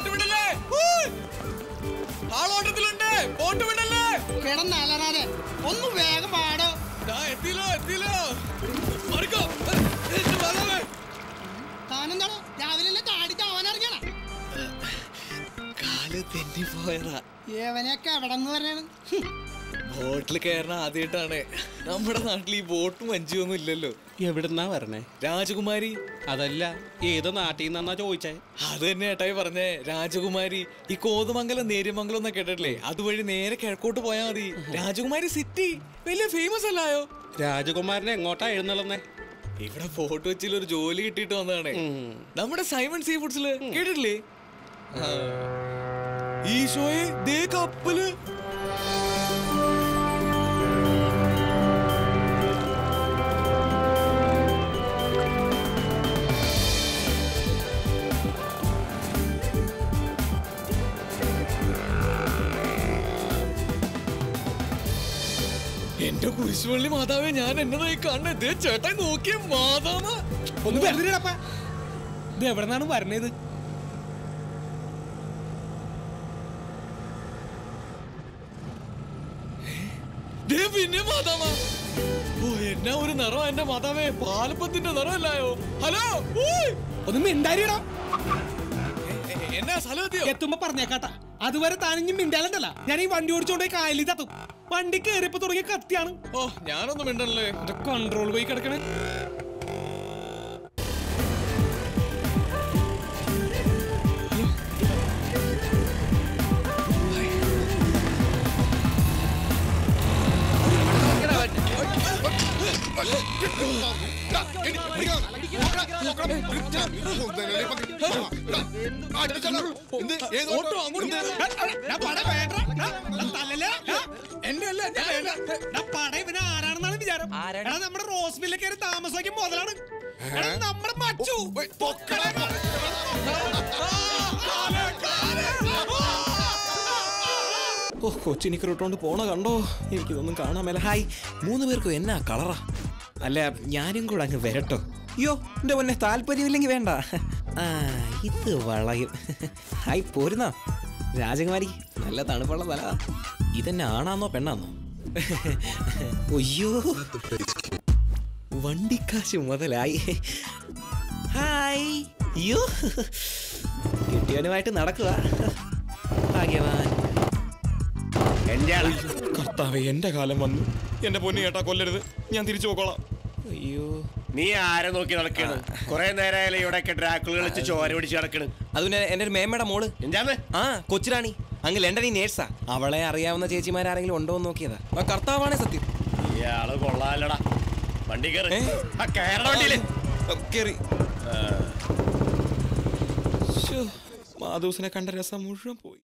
Boat വിടല്ലേ ആളോട്ടത്തിലുണ്ട് boat വിടല്ലേ കിടന്നലറാതെ ഒന്ന് വേഗം പാടോ ദാ എത്തിയില്ലോ എത്തിയില്ലോ മറിക്കോ എന്റെ മാതാവേ. താനെന്താണോ രാവിലെ ചാടി ചാവാൻ ഇറങ്ങിയണ കാല് തെന്നി പോയതാ ഏവനെയൊക്കെ എവിടെ നിന്ന് പറഞ്ഞാണ് ബോട്ടിൽ കയറണ ആദ്യമായിട്ടാണ് നമ്മുടെ നാട്ടിൽ ഈ ബോട്ടും വഞ്ചിയൊന്നും ഇല്ലല്ലോ എവിടുന്നാ വരണേ രാജകുമാരി അതല്ല ഏത് നാട്ടിൽ നിന്നാ ചോദിച്ചേ അത് തന്നെ ഏട്ടായി പറഞ്ഞേ രാജകുമാരി ഈ കോതമംഗലം നേര്യമംഗലം എന്നൊക്കെ കേട്ടിട്ടില്ലേ അതുവഴി നേരെ കിഴക്കോട്ട് പോയാൽ മതി രാജകുമാരി സിറ്റി വലിയ ഫേമസ് അല്ലായോ രാജകുമാരനെ എങ്ങോട്ടാ എഴുന്നള്ളുന്നേ ഇവിടെ ഫോട്ടോ വെച്ചിൽ ഒരു ജോലി കിട്ടിയിട്ട് വന്നതാണ് നമ്മുടെ സൈമൺ സീ ഫുഡ്സില് കേട്ടിട്ടില്ലേ ആ. ഈശോയെ ദേ കപ്പല് എന്റെ കുരിശുപള്ളി മാതാവേ ഞാൻ എന്നതായി കാണുന്നത് ചേട്ടാ നോക്കിയ മാതാവ ഒന്ന് വെറുതെടാ ഇത് എവിടെ നിന്നാണ് വരണത് ദേ പിന്നെ മാതാവ ഓ എന്നാ ഒരു നിറം എന്റെ മാതാവേ പാലപ്പത്തിന്റെ നിറമല്ലായോ ഹലോ ഊയ്. ഒന്ന് മിണ്ടാരിടാ എ- എ- എന്നാ സ്ഥലം എത്തിയോ എത്തുമ്പോ പറഞ്ഞേക്കാട്ടാ അതുവരെ താനിഞ്ഞും മിണ്ടാലണ്ടല്ല ഞാൻ ഈ വണ്ടി ഓടിച്ചോണ്ട് പോയി കായലിൽ തത്തും വണ്ടി കയറിയപ്പോ തുടങ്ങിയ കത്തിയാണ് ഓ ഞാനൊന്നും മിണ്ടല്ലേ എന്റെ കൺട്രോൾ പോയി കിടക്കണേ ഓട്ടോ അങ്ങോട്ട് എന്റെ അല്ല പട ഇവന് ആരാണെന്നാണ് വിചാരം എടാ നമ്മുടെ റോസ്മില്ലെ കയറി താമസിക്കും മുതലാണ് എടാ നമ്മുടെ മച്ചു പൊക്കടാ. ഓ കൊച്ചിനിക്ക് ഇട്ടോണ്ട് പോണ കണ്ടോ എനിക്കിതൊന്നും കാണാൻ മേല ഹായ് മൂന്ന് പേർക്കും എന്നാ കളറാ അല്ല ഞാനും കൂടെ അങ്ങ് വരട്ടോ അയ്യോ എന്റെ പൊന്നെ താല്പര്യമില്ലെങ്കിൽ വേണ്ട ആ ഇത് വളയും ഹായ് പോരുന്നോ രാജകുമാരി നല്ല തണുപ്പുള്ള സ്ഥല ഇതെന്നെ ആണാന്നോ പെണ്ണാന്നോ അയ്യോ വണ്ടിക്കാശ് മുതലായി ഹായ് അയ്യോ കിട്ടിയവനുമായിട്ട് നടക്കുക ഭാഗ്യവാൻ കർത്താവേ എന്റെ കാലം വന്നു എന്റെ പൊന്നു ചേട്ടാ കൊല്ലരുത് ഞാൻ തിരിച്ചു പോക്കോളാം അയ്യോ നീ ആരെ നോക്കി നടക്കണ് കൊറേ നേരമായാലും ഇവിടെയൊക്കെ ഡ്രാക്കുകൾ കളിച്ച് ചോര പിടിച്ച് നടക്കണ് അത് പിന്നെ എന്റെ ഒരു മേമ്മയുടെ മോള് എന്താന്ന് ആ കൊച്ചിറാണി അങ്ങ് ലണ്ടനിൽ നേഴ്സാ അവളെ അറിയാവുന്ന ചേച്ചിമാരാരെങ്കിലും ഉണ്ടോ എന്ന് നോക്കിയതാ ആ കർത്താവാണേ സത്യം ഇയാള് കൊള്ളാലടാ വണ്ടി കയറി ഏ? ആ കയറണ വണ്ടിയില് ആ, കേറി ശ്ശോ, മാധൂസിനെ കണ്ട രസം മുഴുവൻ പോയി